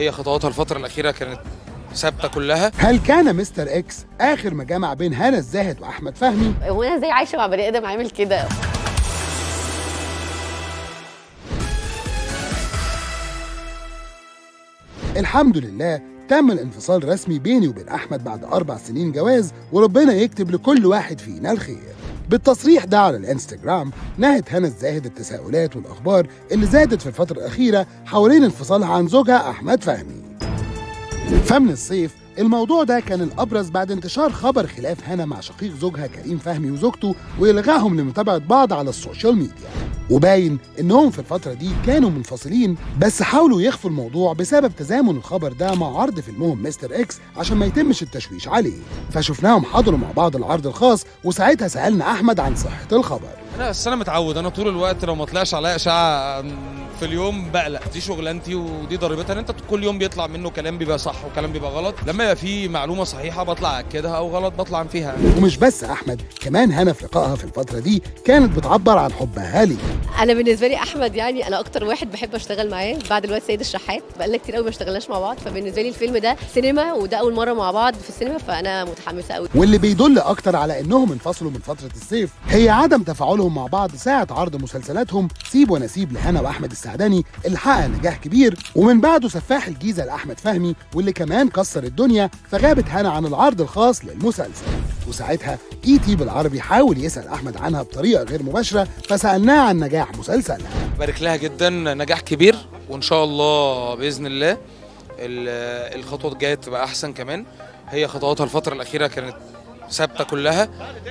هي خطواتها الفتره الاخيره كانت ثابته كلها هل كان مستر اكس اخر ما جمع بين هنا الزاهد واحمد فهمي هو انا ازاي عايشه مع بني ادم عامل كده الحمد لله تم الانفصال رسمي بيني وبين احمد بعد اربع سنين جواز وربنا يكتب لكل واحد فينا الخير بالتصريح ده على الانستجرام نهت هنا الزاهد التساؤلات والاخبار اللي زادت في الفتره الاخيره حوالين انفصالها عن زوجها احمد فهمي فمن الصيف الموضوع ده كان الابرز بعد انتشار خبر خلاف هنا مع شقيق زوجها كريم فهمي وزوجته والغائهم لمتابعه بعض على السوشيال ميديا وباين انهم في الفتره دي كانوا منفصلين بس حاولوا يخفوا الموضوع بسبب تزامن الخبر ده مع عرض فيلمهم مستر اكس عشان ما يتمش التشويش عليه فشفناهم حضروا مع بعض العرض الخاص وساعتها سالنا احمد عن صحه الخبر انا بس انا متعود انا طول الوقت لو ما طلعش عليا اشعه في اليوم بقلق دي شغلانتي ودي ضريبتها ان انت كل يوم بيطلع منه كلام بيبقى صح وكلام بيبقى غلط لما يبقى في معلومه صحيحه بطلع اكدها او غلط بطلع فيها ومش بس احمد كمان هنا في لقائها في الفتره دي كانت بتعبر عن حبها لي انا بالنسبه لي احمد يعني انا اكتر واحد بحب اشتغل معاه بعد الواد سيد الشحات بقالنا كتير قوي ما اشتغلناش مع بعض فبالنسبه لي الفيلم ده سينما وده اول مره مع بعض في السينما فانا متحمسه قوي واللي بيدل اكتر على انهم انفصلوا من فتره الصيف هي عدم تفاعلهم مع بعض ساعه عرض مسلسلاتهم سيب ونسيب لهنا واحمد السعداني اللي حقق نجاح كبير ومن بعده سفاح الجيزه لاحمد فهمي واللي كمان كسر الدنيا فغابت هنا عن العرض الخاص للمسلسل وساعتها اي تي بالعربي حاول يسال احمد عنها بطريقه غير مباشره فسالناه عن نجاح مسلسلها بارك لها جدا نجاح كبير وان شاء الله باذن الله ال- الخطوه الجايه تبقى احسن كمان هي خطواتها الفتره الاخيره كانت ثابته كلها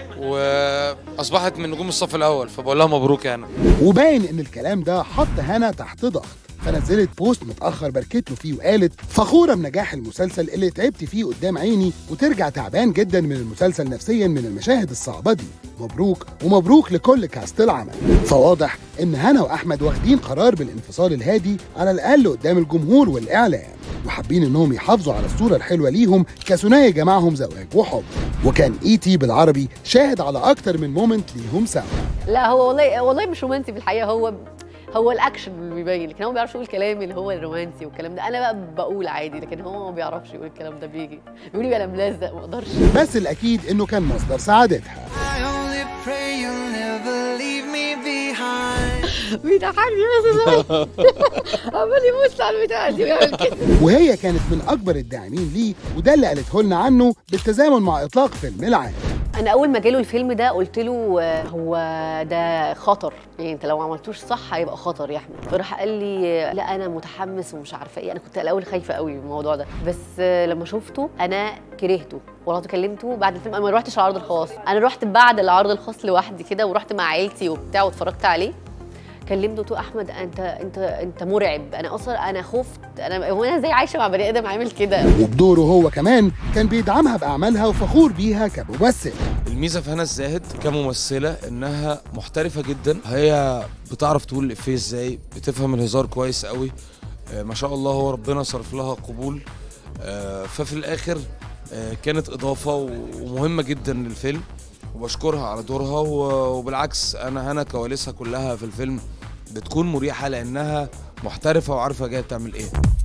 واصبحت من نجوم الصف الاول فبقول لها مبروك يعني وباين ان الكلام ده حط هنا تحت ضغط فنزلت بوست متاخر باركت له فيه وقالت فخوره بنجاح المسلسل اللي تعبت فيه قدام عيني وترجع تعبان جدا من المسلسل نفسيا من المشاهد الصعبه دي مبروك ومبروك لكل كاست العمل فواضح ان هنا واحمد واخدين قرار بالانفصال الهادي على الاقل قدام الجمهور والاعلام وحابين انهم يحافظوا على الصوره الحلوه ليهم كثنائي جمعهم زواج وحب وكان اي تي بالعربي شاهد على اكتر من مومنت ليهم سوا لا هو والله والله مش رومانسي في الحقيقه هو هو الاكشن اللي بيبين لكن هو ما بيعرفش يقول الكلام اللي هو الرومانسي والكلام ده انا بقى بقول عادي لكن هو ما بيعرفش يقول الكلام ده بيجي بيقول لي انا ملزق ما اقدرش بس الاكيد انه كان مصدر سعادتها I only pray you'll never leave me behind. بيضحكني بس ازاي عمال يبص على البتاع دي ويعمل كده وهي كانت من اكبر الداعمين ليه وده اللي قالته لنا عنه بالتزامن مع اطلاق فيلم العام انا اول ما جاله الفيلم ده قلت له آه، هو ده خطر يعني انت لو ما عملتوش صح هيبقى خطر يا احمد فراح قال لي آه، لا انا متحمس ومش عارفه ايه انا كنت الاول خايفه قوي من الموضوع ده بس آه، لما شفته انا كرهته ورحت كلمته بعد الفيلم انا ما رحتش العرض الخاص انا رحت بعد العرض الخاص لوحدي كده ورحت مع عيلتي وبتاع واتفرجت عليه كلمته قلت له احمد انت انت انت مرعب انا اصلا انا خفت انا هو انا ازاي عايشه مع بني ادم عامل كده وبدوره هو كمان كان بيدعمها باعمالها وفخور بيها كممثل الميزه في هنا الزاهد كممثله انها محترفه جدا هي بتعرف تقول الافيه ازاي بتفهم الهزار كويس قوي آه، ما شاء الله هو ربنا صرف لها قبول آه، ففي الاخر آه، كانت اضافه ومهمه جدا للفيلم وبشكرها على دورها و- وبالعكس انا هنا كواليسها كلها في الفيلم بتكون مريحه لانها محترفه وعارفه جايه بتعمل ايه